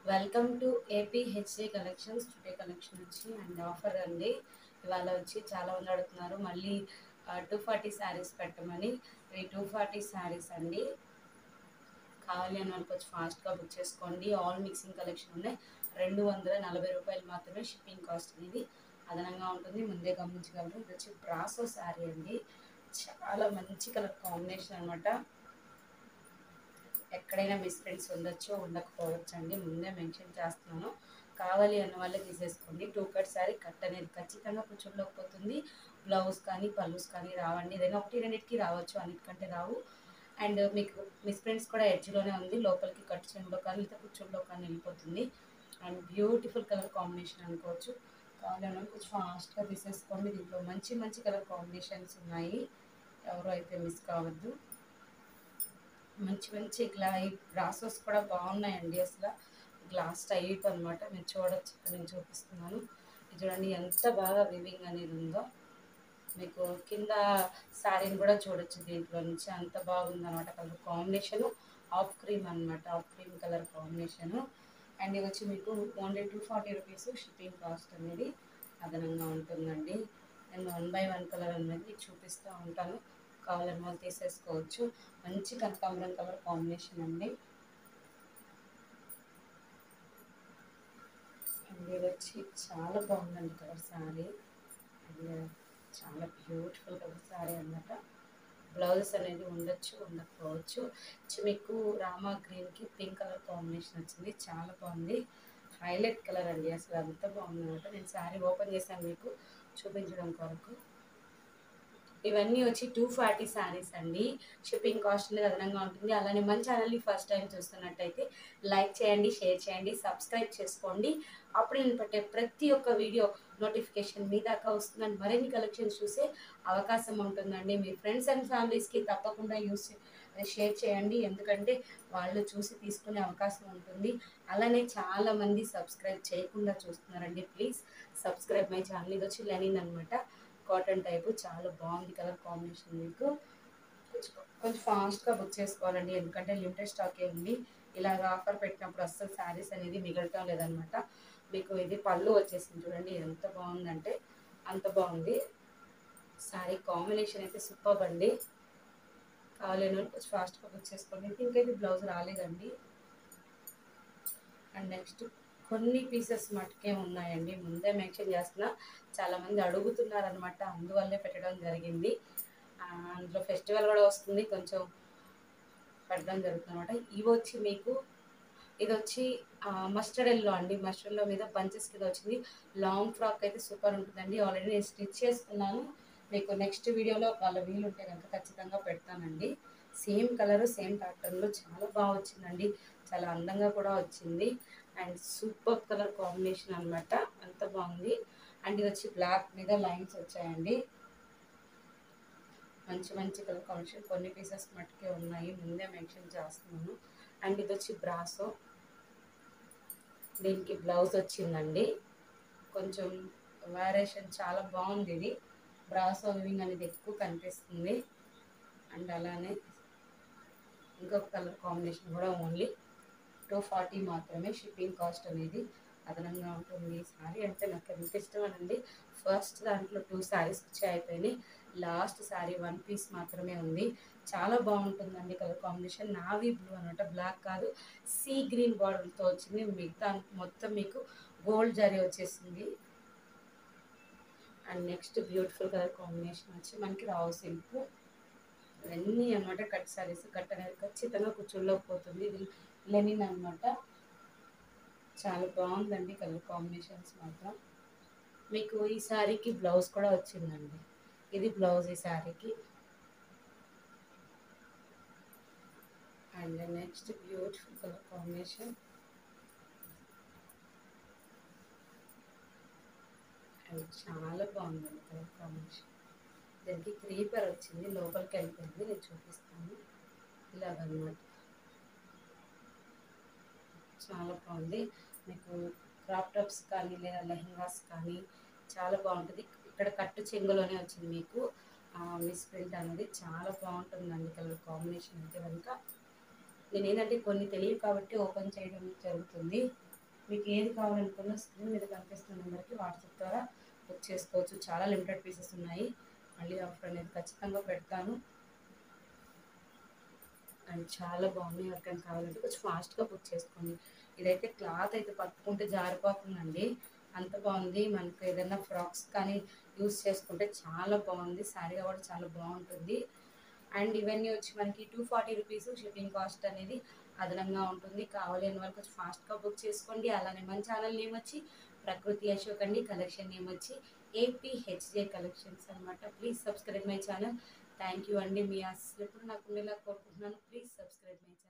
welcome to A P H A collections today collection వచ్చి and offer అండి ఇవాళ వచ్చి చాలా మంది అడుగుతున్నారు మళ్ళీ టూ ఫార్టీ శారీస్ పెట్టమని ఈ టూ ఫార్టీ శారీస్ అండి కావాలి అని వాళ్ళకి వచ్చి ఫాస్ట్గా బుక్ చేసుకోండి ఆల్ మిక్సింగ్ కలెక్షన్ ఉన్నాయి రెండు వందల నలభై రూపాయలు మాత్రమే షిప్పింగ్ కాస్ట్ అనేది అదనంగా ఉంటుంది ముందే గమనించగలరు ఇది వచ్చి బ్రాసో శారీ అండి చాలా మంచి కలర్ కాంబినేషన్ అనమాట ఎక్కడైనా మిస్ ప్రింట్స్ ఉండొచ్చు ఉండకపోవచ్చు అండి ముందే మెన్షన్ చేస్తున్నాను కావాలి అన్న వాళ్ళే తీసేసుకోండి టూ కట్ శారీ కట్ అనేది ఖచ్చితంగా కూర్చోలేకపోతుంది బ్లౌజ్ కానీ పల్లూస్ కానీ రావండి ఏదైనా ఒకటి రెండింటికి రావచ్చు అన్నిటికంటే రావు అండ్ మీకు మిస్ ప్రింట్స్ కూడా ఎడ్జ్లోనే ఉంది లోపలికి కట్ చెంలో కానీ లేదా కూర్చోలో కానీ వెళ్ళిపోతుంది అండ్ బ్యూటిఫుల్ కలర్ కాంబినేషన్ అనుకోవచ్చు కావాలన్నా కొంచెం ఫాస్ట్గా తీసేసుకోండి దీంట్లో మంచి మంచి కలర్ కాంబినేషన్స్ ఉన్నాయి ఎవరు అయితే మిస్ కావద్దు మంచి మంచి ఇట్లా ఈ బ్రాసెస్ కూడా బాగున్నాయండి అసలు గ్లాస్ టైప్ అనమాట మీరు చూడొచ్చు ఇక్కడ నేను చూపిస్తున్నాను ఇది చూడండి ఎంత బాగా వివింగ్ అనేది ఉందో మీకు కింద శారీని కూడా చూడొచ్చు దీంట్లో నుంచి అంత బాగుంది అనమాట కలర్ కాంబినేషన్ ఆఫ్ క్రీమ్ అనమాట off cream colour combination and ఇది వచ్చి మీకు only two forty rupees shipping cost అనేది అదనంగా ఉంటుందండి నేను వన్ బై వన్ కలర్ అనేది మీకు చూపిస్తూ ఉంటాను కావాలని వాళ్ళు తీసేసుకోవచ్చు మంచి కనకాంబరం కలర్ కాంబినేషన్ అండి అండ్ ఇది వచ్చి చాలా బాగుందండి కలర్ శారీ అండ్ చాలా బ్యూటిఫుల్ కలర్ శారీ అన్నమాట బ్లౌజెస్ అనేది ఉండొచ్చు ఉండకపోవచ్చు వచ్చి మీకు రామా గ్రీన్కి పింక్ కలర్ కాంబినేషన్ వచ్చింది చాలా బాగుంది హైలైట్ కలర్ అండి అసలు అంత బాగుంది అనమాట నేను శారీ ఓపెన్ చేశాను మీకు చూపించడం కొరకు ఇవన్నీ వచ్చి టూ ఫార్టీ శారీస్ అండి షిప్పింగ్ కాస్ట్ అనేది అదనంగా ఉంటుంది అలానే మన ఛానల్ని ఫస్ట్ టైం చూస్తున్నట్టయితే లైక్ చేయండి షేర్ చేయండి సబ్స్క్రైబ్ చేసుకోండి అప్పుడు నేను పెట్టే ప్రతి ఒక్క వీడియో నోటిఫికేషన్ మీ దాకా వస్తుందని మరిన్ని కలెక్షన్స్ చూసే అవకాశం ఉంటుందండి మీ ఫ్రెండ్స్ అండ్ ఫ్యామిలీస్కి తప్పకుండా యూస్ షేర్ చేయండి ఎందుకంటే వాళ్ళు చూసి తీసుకునే అవకాశం ఉంటుంది అలానే చాలామంది సబ్స్క్రైబ్ చేయకుండా చూస్తున్నారండి ప్లీజ్ సబ్స్క్రైబ్ మై ఛానల్ ఇది వచ్చి లెనిన్ అనమాట కాటన్ టైపు చాలా బాగుంది కలర్ కాంబినేషన్ మీకు కొంచెం కొంచెం ఫాస్ట్గా బుక్ చేసుకోవాలండి ఎందుకంటే లిమిటెడ్ స్టాకే ఉంది ఇలాగ ఆఫర్ పెట్టినప్పుడు అస్సలు శారీస్ అనేది మిగలటం లేదనమాట మీకు ఇది పళ్ళు వచ్చేసింది చూడండి ఎంత బాగుందంటే అంత బాగుంది శారీ కాంబినేషన్ అయితే సూపర్ అండి కావాలని కొంచెం ఫాస్ట్గా బుక్ చేసుకోండి ఇంకైతే బ్లౌజ్ రాలేదండి అండ్ నెక్స్ట్ కొన్ని పీసెస్ మటుకే ఉన్నాయండి ముందే మెన్షన్ చేస్తున్నా చాలామంది అడుగుతున్నారనమాట అందువల్లే పెట్టడం జరిగింది అందులో ఫెస్టివల్ కూడా వస్తుంది కొంచెం పెట్టడం జరుగుతుంది అనమాట ఇవి వచ్చి మీకు ఇది వచ్చి మస్టర్డ్ ఎల్లో అండి మస్టర్డ్ ఎల్లో మీద బంచెస్ కింద వచ్చింది లాంగ్ ఫ్రాక్ అయితే సూపర్ ఉంటుందండి ఆల్రెడీ నేను స్టిచ్ చేసుకున్నాను మీకు నెక్స్ట్ వీడియోలో వాళ్ళ వీలు ఉంటే కనుక ఖచ్చితంగా పెడతానండి సేమ్ కలర్ సేమ్ ప్యాటర్న్లో చాలా బాగా వచ్చిందండి చాలా అందంగా కూడా వచ్చింది అండ్ సూపర్ కలర్ కాంబినేషన్ అనమాట అంత బాగుంది అండ్ ఇది వచ్చి బ్లాక్ మీద లైన్స్ వచ్చాయండి మంచి మంచి కలర్ కాంబినేషన్ కొన్ని పీసెస్ మట్టుకే ఉన్నాయి ముందే మెన్షన్ చేస్తున్నాను అండ్ ఇది వచ్చి బ్రాసో దీనికి బ్లౌజ్ వచ్చిందండి కొంచెం వేరియేషన్ చాలా బాగుంది ఇది బ్రాసో వివింగ్ అనేది ఎక్కువ కనిపిస్తుంది అండ్ అలానే ఇంకొక కలర్ కాంబినేషన్ కూడా ఓన్లీ టూ ఫార్టీ మాత్రమే షిప్పింగ్ కాస్ట్ అనేది అదనంగా ఉంటుంది శారీ అంటే నాకు ఎంత ఇష్టమనండి ఫస్ట్ దాంట్లో టూ శారీస్ వచ్చి అయిపోయినాయి లాస్ట్ శారీ వన్ పీస్ మాత్రమే ఉంది చాలా బాగుంటుందండి కలర్ కాంబినేషన్ నావీ బ్లూ అనమాట బ్లాక్ కాదు సీ గ్రీన్ బార్డర్తో వచ్చింది మిగతా మొత్తం మీకు గోల్డ్ జరీ వచ్చేసింది and next beautiful colour combination వచ్చి మనకి రావు సిల్క్ ఇవన్నీ అనమాట కట్ శారీస్ కట్ అనేది ఖచ్చితంగా కూర్చోలేకపోతుంది ఇది లెనిన్ అనమాట చాలా బాగుందండి కలర్ కాంబినేషన్స్ మాత్రం మీకు ఈ శారీకి బ్లౌజ్ కూడా వచ్చిందండి ఇది బ్లౌజ్ ఈ శారీకి and next beautiful colour combination and చాలా బాగుందండి కలర్ కాంబినేషన్ దీనికి క్రీపర్ వచ్చింది లోపలికి వెళ్ళిపోయింది నేను చూపిస్తాను ఇలాగనమాట చాలా బాగుంది మీకు క్రాప్ టాప్స్ కానీ లేదా లెహంగాస్ కానీ చాలా బాగుంటుంది ఇక్కడ కట్టు చెంగులోనే వచ్చింది మీకు మిస్ ప్రింట్ అనేది చాలా బాగుంటుందండి కలర్ కాంబినేషన్ అయితే కనుక నేను ఏంటంటే కొన్ని తెలియదు కాబట్టి ఓపెన్ చేయడం జరుగుతుంది మీకు ఏది కావాలనుకున్నా స్క్రీన్ మీద కనిపిస్తున్న నెంబర్కి వాట్సాప్ ద్వారా బుక్ చేసుకోవచ్చు చాలా లిమిటెడ్ పీసెస్ ఉన్నాయి మళ్ళీ ఆఫర్ అనేది ఖచ్చితంగా పెడతాను అండ్ చాలా బాగున్నాయి ఎవరికైనా కావాలంటే కొంచెం ఫాస్ట్గా బుక్ చేసుకోండి ఇదైతే క్లాత్ అయితే పట్టుకుంటే జారిపోతుందండి అంత బాగుంది మనకు ఏదైనా ఫ్రాక్స్ కానీ యూస్ చేసుకుంటే చాలా బాగుంది శారీగా కూడా చాలా బాగుంటుంది అండ్ ఇవన్నీ వచ్చి మనకి two forty rupees shipping cost అనేది అదనంగా ఉంటుంది కావాలి అని వాళ్ళు కొంచెం ఫాస్ట్గా బుక్ చేసుకోండి అలానే మన ఛానల్ నేమ్ వచ్చి ప్రకృతి అశోక్ అండి కలెక్షన్ నేమ్ వచ్చి ఏపీహెచ్జే కలెక్షన్స్ అనమాట please subscribe my channel thank you అండి మీ అసలు ఎప్పుడు నాకు ఉండేలా కోరుకుంటున్నాను ప్లీజ్ సబ్స్క్రైబ్ మై ఛానల్